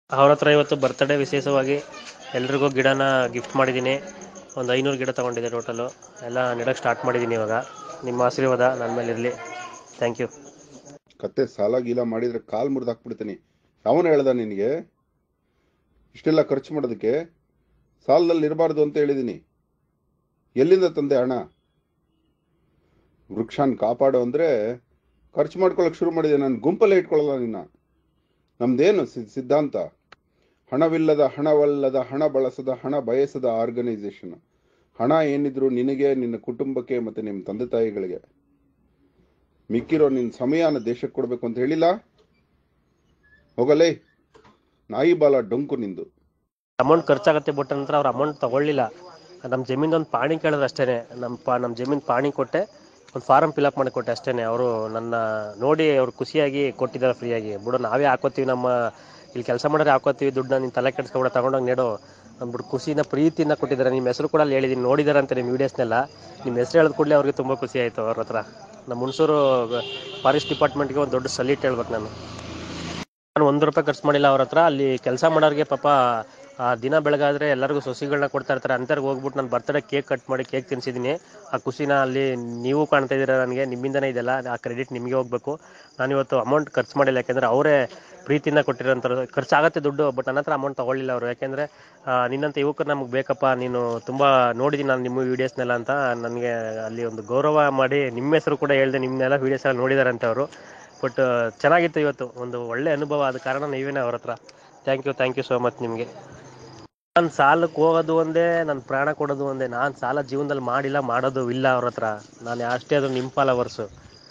ಅವ್ರ ಹತ್ರ ಇವತ್ತು ಬರ್ತ್ಡೇ ವಿಶೇಷವಾಗಿ ಎಲ್ರಿಗೂ ಗಿಡನ ಗಿಫ್ಟ್ ಮಾಡಿದ್ದೀನಿ ಒಂದು ಐನೂರು ಗಿಡ ತೊಗೊಂಡಿದ್ದೆ ಟೋಟಲು ಎಲ್ಲ ನೆಡೋಕ್ಕೆ ಸ್ಟಾರ್ಟ್ ಮಾಡಿದ್ದೀನಿ ಇವಾಗ ನಿಮ್ಮ ಆಶೀರ್ವಾದ ನನ್ನ ಮೇಲೆ ಇರಲಿ ಥ್ಯಾಂಕ್ ಯು ಕತ್ತೆ ಸಾಲ ಗೀಲ ಮಾಡಿದ್ರೆ ಕಾಲ್ ಮುರಿದು ಹಾಕ್ಬಿಡ್ತೀನಿ ಅವನು ಹೇಳ್ದ ನಿನಗೆ ಇಷ್ಟೆಲ್ಲ ಖರ್ಚು ಮಾಡೋದಕ್ಕೆ ಸಾಲದಲ್ಲಿ ಇರಬಾರ್ದು ಅಂತ ಹೇಳಿದ್ದೀನಿ ಎಲ್ಲಿಂದ ತಂದೆ ಹಣ ವೃಕ್ಷಾನ್ ಕಾಪಾಡು ಅಂದರೆ ಖರ್ಚು ಮಾಡ್ಕೊಳಕ್ಕೆ ಶುರು ಮಾಡಿದೆ ನಾನು ಗುಂಪಲ್ಲೇ ಇಟ್ಕೊಳ್ಳಲ್ಲ ನಿನ್ನ ನಮ್ದೇನು ಸಿ- ಸಿದ್ಧಾಂತ ಹಣವಿಲ್ಲದ ಹಣವಲ್ಲದ ಹಣ ಬಳಸದ ಹಣ ಬಯಸದ ಆರ್ಗನೈಸೇಷನ್ ಹಣ ಏನಿದ್ರು ನಿನಗೆ ನಿನ್ನ ಕುಟುಂಬಕ್ಕೆ ಮತ್ತು ನಿಮ್ಮ ತಂದೆ ತಾಯಿಗಳಿಗೆ ಮಿಕ್ಕಿರೋ ನಿನ್ನ ಸಮಯನ ದೇಶಕ್ಕೆ ಕೊಡಬೇಕು ಅಂತ ಹೇಳಿಲ್ಲ ಹೋಗಲೇ ನಾಯಿ ಬಾಲ ಡೊಂಕು ನಿಂದು ಅಮೌಂಟ್ ಖರ್ಚಾಗತ್ತೆ ಬಟ್ ನಂತರ ಅವ್ರು ಅಮೌಂಟ್ ತೊಗೊಳ್ಳಿಲ್ಲ ನಮ್ಮ ಜಮೀನು ಒಂದು ಪಾಣಿ ಕೇಳಿದ್ರು ಅಷ್ಟೇ ನಮ್ಮ ಪಾ ನಮ್ಮ ಜಮೀನು ಪಾಣಿ ಕೊಟ್ಟೆ ಒಂದು ಫಾರಮ್ ಫಿಲಪ್ ಮಾಡಿ ಕೊಟ್ಟೆ ಅಷ್ಟೇ ಅವರು ನನ್ನ ನೋಡಿ ಅವ್ರು ಖುಷಿಯಾಗಿ ಕೊಟ್ಟಿದ್ದಾರೆ ಫ್ರೀಯಾಗಿ ಬಿಡು ನಾವೇ ಹಾಕೋತೀವಿ ನಮ್ಮ ಇಲ್ಲಿ ಕೆಲಸ ಮಾಡಿದ್ರೆ ಹಾಕೋತೀವಿ ದುಡ್ಡನ್ನ ನೀನು ತಲೆ ಕೆಡಿಸ್ಕೊಬಿಡ ತಗೊಂಡೋಗಿ ನೆಡು ಅಂದ್ಬಿಟ್ಟು ಖುಷಿನ ಪ್ರೀತಿಯಿಂದ ಕೊಟ್ಟಿದ್ದಾರೆ ನಿಮ್ಮ ಹೆಸರು ಕೂಡ ಅಲ್ಲಿ ಹೇಳಿದ್ದೀನಿ ನೋಡಿದ್ದಾರೆ ಅಂತ ನಿಮ್ಮ ವೀಡಿಯೋಸ್ನೆಲ್ಲ ನಿಮ್ಮ ಹೆಸರು ಹೇಳಿದ ಕೂಡಲೇ ಅವ್ರಿಗೆ ತುಂಬ ಖುಷಿ ಆಯಿತು ಅವ್ರ ಹತ್ರ ನಮ್ಮ ಹುಣಸೂರು ಫಾರೆಸ್ಟ್ ಡಿಪಾರ್ಟ್ಮೆಂಟ್ಗೆ ಒಂದು ದೊಡ್ಡ ಸಲ್ಯೂಟ್ ಹೇಳ್ಬೇಕು ನಾನು ನಾನು ಒಂದು ರೂಪಾಯಿ ಖರ್ಚು ಮಾಡಿಲ್ಲ ಅವ್ರ ಹತ್ರ ಅಲ್ಲಿ ಕೆಲಸ ಮಾಡೋರಿಗೆ ಪಾಪ ಆ ದಿನ ಬೆಳಗಾದ್ರೆ ಎಲ್ಲರಿಗೂ ಸೊಸಿಗಳನ್ನ ಕೊಡ್ತಾ ಇರ್ತಾರೆ ಅಂಥವ್ರಿಗೆ ಹೋಗ್ಬಿಟ್ಟು ನಾನು ಬರ್ತಡೇ ಕೇಕ್ ಕಟ್ ಮಾಡಿ ಕೇಕ್ ತಿನ್ಸಿದ್ದೀನಿ ಆ ಖುಷಿನ ಅಲ್ಲಿ ನೀವು ಕಾಣ್ತಾ ಇದ್ದೀರಾ ನನಗೆ ನಿಮ್ಮಿಂದನೇ ಇದೆಲ್ಲ ಆ ಕ್ರೆಡಿಟ್ ನಿಮಗೆ ಹೋಗಬೇಕು ನಾನು ಇವತ್ತು ಅಮೌಂಟ್ ಖರ್ಚು ಮಾಡಿಲ್ಲ ಯಾಕೆಂದರೆ ಅವರೇ ಪ್ರೀತಿನ ಕೊಟ್ಟಿರೋಂಥದ್ದು ಖರ್ಚಾಗತ್ತೆ ದುಡ್ಡು ಬಟ್ ನನ್ನ ಹತ್ರ ಅಮೌಂಟ್ ತೊಗೊಳ್ಳಿಲ್ಲ ಅವರು ಯಾಕೆಂದರೆ ನಿನ್ನಂಥ ಯುವಕರು ನಮಗೆ ಬೇಕಪ್ಪ ನೀನು ತುಂಬ ನೋಡಿದ್ದೀನಿ ನಾನು ನಿಮ್ಮ ವೀಡಿಯೋಸ್ನೆಲ್ಲ ಅಂತ ನನಗೆ ಅಲ್ಲಿ ಒಂದು ಗೌರವ ಮಾಡಿ ನಿಮ್ಮ ಹೆಸರು ಕೂಡ ಹೇಳಿದೆ ನಿಮ್ಮನ್ನೆಲ್ಲ ವೀಡಿಯೋಸ್ ಎಲ್ಲ ನೋಡಿದಾರಂತೆ ಅವರು ಬಟ್ ಚೆನ್ನಾಗಿತ್ತು ಇವತ್ತು ಒಂದು ಒಳ್ಳೆ ಅನುಭವ ಆದ ಕಾರಣ ನೀವೇನೇ ಅವ್ರ ಹತ್ರ thank you thank you so much ನಿಮಗೆ ನಾನು ಸಾಲಕ್ಕೆ ಹೋಗೋದು ಒಂದೇ ನನ್ನ ಪ್ರಾಣ ಕೊಡೋದು ಒಂದೇ ನಾನು ಸಾಲ ಜೀವನದಲ್ಲಿ ಮಾಡಿಲ್ಲ ಮಾಡೋದು ಇಲ್ಲ ಅವ್ರ ಹತ್ರ ನಾನು ಅಷ್ಟೇ ಅದು ನಿಮ್ಮ ಫಾಲೋವರ್ಸು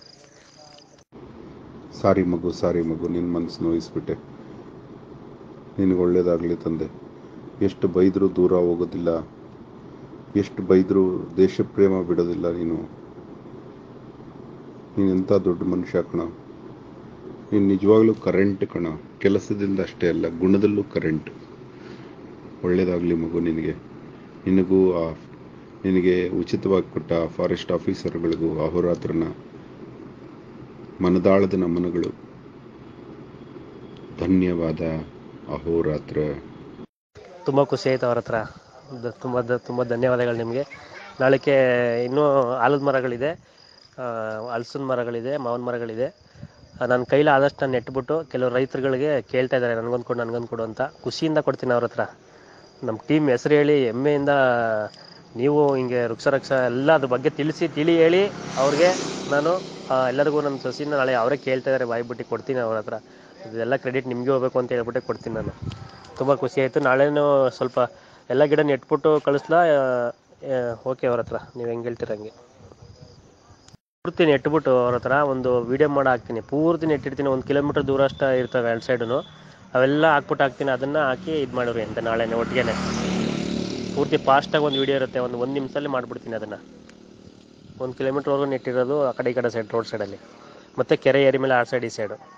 ಸಾರಿ ಮಗು ಸಾರಿ ಮಗು ನಿನ್ನ ಮನಸ್ಸು ನೋಯಿಸ್ಬಿಟ್ಟೆ ನಿನಗೆ ಒಳ್ಳೇದಾಗಲಿ ತಂದೆ ಎಷ್ಟು ಬೈದರೂ ದೂರ ಹೋಗೋದಿಲ್ಲ ಎಷ್ಟು ಬೈದರೂ ದೇಶ ಪ್ರೇಮ ಬಿಡೋದಿಲ್ಲ ನೀನು ನೀನೆಂಥ ದೊಡ್ಡ ಮನುಷ್ಯ ಕಣ ನೀನು ನಿಜವಾಗ್ಲೂ ಕರೆಂಟ್ ಕಣ ಕೆಲಸದಿಂದ ಅಷ್ಟೇ ಅಲ್ಲ ಗುಣದಲ್ಲೂ ಕರೆಂಟ್ ಒಳ್ಳೇದಾಗಲಿ ಮಗು ನಿನಗೆ ನಿನಗೂ ಆ ನಿನಗೆ ಉಚಿತವಾಗಿ ಕೊಟ್ಟ ಫಾರೆಸ್ಟ್ ಆಫೀಸರ್ಗಳಿಗೂ ಅಹೋರಾತ್ರನ ಮನದಾಳದ ನಮನಗಳು ಧನ್ಯವಾದ ಅಹೋರಾತ್ರ ತುಂಬ ಖುಷಿ ಆಯಿತು ಅವ್ರ ಹತ್ರ ದ- ತುಂಬ ದ- ತುಂಬ ಧನ್ಯವಾದಗಳು ನಿಮಗೆ ನಾಳೆಗೆ ಇನ್ನೂ ಆಲದ ಮರಗಳಿದೆ ಹಲಸಿನ ಮರಗಳಿದೆ ಮಾವಿನ ಮರಗಳಿದೆ ನನ್ನ ಕೈಲಿ ಆದಷ್ಟು ನಾನು ನೆಟ್ಬಿಟ್ಟು ಕೆಲವು ರೈತರುಗಳಿಗೆ ಕೇಳ್ತಾ ಇದ್ದಾರೆ ನನಗೊಂದು ಕೊಡು ನನಗೊಂದು ಕೊಡು ಅಂತ ಖುಷಿಯಿಂದ ಕೊಡ್ತೀನಿ ಅವ್ರ ಹತ್ರ ನಮ್ಮ ಟೀಮ್ ಹೆಸರು ಹೇಳಿ ಹೆಮ್ಮೆಯಿಂದ ನೀವು ಹಿಂಗೆ ವೃಕ್ಷರಕ್ಷ ಎಲ್ಲ ಅದ್ರ ಬಗ್ಗೆ ತಿಳಿಸಿ ತಿಳಿ ಹೇಳಿ ಅವ್ರಿಗೆ ನಾನು ಆ, ಎಲ್ಲರಿಗೂ ನನ್ನ ಸೊಸಿನ ನಾಳೆ ಅವರೇ ಕೇಳ್ತಾ ಇದ್ದಾರೆ ಬಾಯ್ಬಿಟ್ಟು ಕೊಡ್ತೀನಿ ಅವ್ರ ಹತ್ರ ಇದೆಲ್ಲ ಕ್ರೆಡಿಟ್ ನಿಮಗೆ ಹೋಗ್ಬೇಕು ಅಂತ ಹೇಳ್ಬಿಟ್ಟೆ ಕೊಡ್ತೀನಿ ನಾನು ತುಂಬ ಖುಷಿ ಆಯಿತು ನಾಳೆನೂ ಸ್ವಲ್ಪ ಎಲ್ಲ ಗಿಡ ನೆಟ್ಬಿಟ್ಟು ಕಳಿಸ್ಲಾ ಓಕೆ ಅವ್ರ ಹತ್ರ ನೀವು ಹೆಂಗೆ ಹೇಳ್ತೀರ ಹಂಗೆ ಪೂರ್ತಿ ನೆಟ್ಬಿಟ್ಟು ಅವ್ರ ಹತ್ರ ಒಂದು ವೀಡಿಯೋ ಮಾಡಿ ಹಾಕ್ತೀನಿ ಪೂರ್ತಿ ನೆಟ್ಟಿರ್ತೀನಿ ಒಂದು ಕಿಲೋಮೀಟರ್ ದೂರ ಅಷ್ಟು ಇರ್ತವೆ ಎರಡು ಸೈಡು ಅವೆಲ್ಲ ಹಾಕ್ಬಿಟ್ಟು ಹಾಕ್ತೀನಿ ಅದನ್ನು ಹಾಕಿ ಇದು ಮಾಡೋರಿ ಅಂತ ನಾಳೆನೇ ಒಟ್ಟಿಗೆ ಪೂರ್ತಿ ಫಾಸ್ಟಾಗಿ ಒಂದು ವೀಡಿಯೋ ಇರುತ್ತೆ ಒಂದು ಒಂದು ನಿಮಿಷದಲ್ಲಿ ಮಾಡಿಬಿಡ್ತೀನಿ ಅದನ್ನು ಒಂದು ಕಿಲೋಮೀಟ್ರ್ವರೆಗೂ ನೆಟ್ಟಿರೋದು ಆ ಕಡೆ ಈ ಕಡೆ ಸೈಡ್ ರೋಡ್ ಸೈಡಲ್ಲಿ ಮತ್ತು ಕೆರೆ ಏರಿ ಮೇಲೆ ಆ ಸೈಡ್ ಈ ಸೈಡು